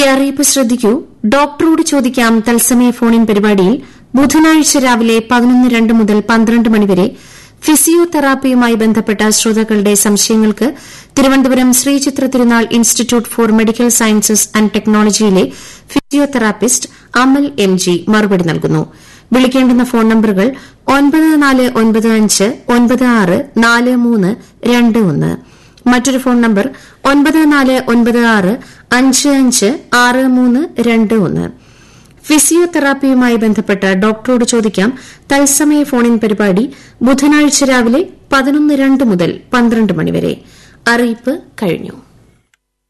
അറിയിപ്പ് ശ്രദ്ധിക്കൂ ഡോക്ടറോട് ചോദിക്കാം തത്സമയ ഫോണിൻ പരിപാടിയിൽ ബുധനാഴ്ച രാവിലെ പതിനൊന്ന് രണ്ട് മുതൽ പന്ത്രണ്ട് മണിവരെ ഫിസിയോതെറാപ്പിയുമായി ബന്ധപ്പെട്ട ശ്രോതാക്കളുടെ സംശയങ്ങൾക്ക് തിരുവനന്തപുരം ശ്രീചിത്ര തിരുനാൾ institute four medical sciences and ടെക്നോളജിയിലെ physiotherapist Amal M G മറുപടി നൽകുന്നു വിളിക്കേണ്ടുന്ന ഫോൺ നമ്പറുകൾ ഒൻപത് നാല് ഒൻപത് അഞ്ച് ഒൻപത് ആറ് നാല് മൂന്ന് രണ്ട് ഒന്ന് മറ്റൊരു ഫോൺ നമ്പർ ഒൻപത് നാല് ഒൻപത് ആറ് അഞ്ച് അഞ്ച് ആറ് മൂന്ന് രണ്ട് ഒന്ന് ഫിസിയോതെറാപ്പിയുമായി ബന്ധപ്പെട്ട ഡോക്ടറോട് ചോദിക്കാം തത്സമയ ഫോണിൻ പരിപാടി ബുധനാഴ്ച രാവിലെ പതിനൊന്ന് രണ്ട് മുതൽ പന്ത്രണ്ട് മണിവരെ അറിയിപ്പ് കഴിഞ്ഞു